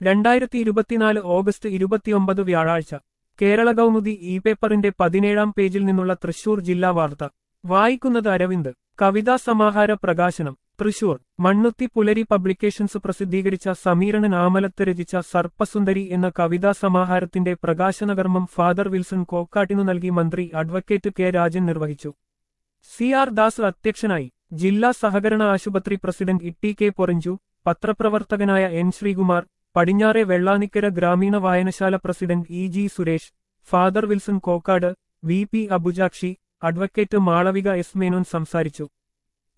രണ്ടായിരത്തി ഇരുപത്തിനാല് ഓഗസ്റ്റ് ഇരുപത്തിയൊമ്പത് വ്യാഴാഴ്ച കേരള കൗമുദി ഇ പേപ്പറിന്റെ പതിനേഴാം പേജിൽ നിന്നുള്ള തൃശൂർ ജില്ലാ വാർത്ത വായിക്കുന്നത് അരവിന്ദ് കവിതാ സമാഹാര പ്രകാശനം തൃശൂർ മണ്ണുത്തി പുലരി പബ്ലിക്കേഷൻസ് പ്രസിദ്ധീകരിച്ച സമീരണൻ ആമലത്ത് രചിച്ച സർപ്പസുന്ദരി എന്ന കവിതാ സമാഹാരത്തിന്റെ പ്രകാശനകർമ്മം ഫാദർ വിൽസൺ കോക്കാട്ടിനു നൽകി മന്ത്രി അഡ്വക്കേറ്റ് കെ രാജൻ നിർവഹിച്ചു സി ആർ ദാസ് അധ്യക്ഷനായി ജില്ലാ സഹകരണ ആശുപത്രി പ്രസിഡന്റ് ഇട്ടി കെ പൊറഞ്ചു പത്രപ്രവർത്തകനായ എൻ ശ്രീകുമാർ പടിഞ്ഞാറെ വെള്ളാനിക്കര ഗ്രാമീണ വായനശാല president E G Suresh father Wilson Kokkad V P Abujakshi advocate Malavika S Menon സംസാരിച്ചു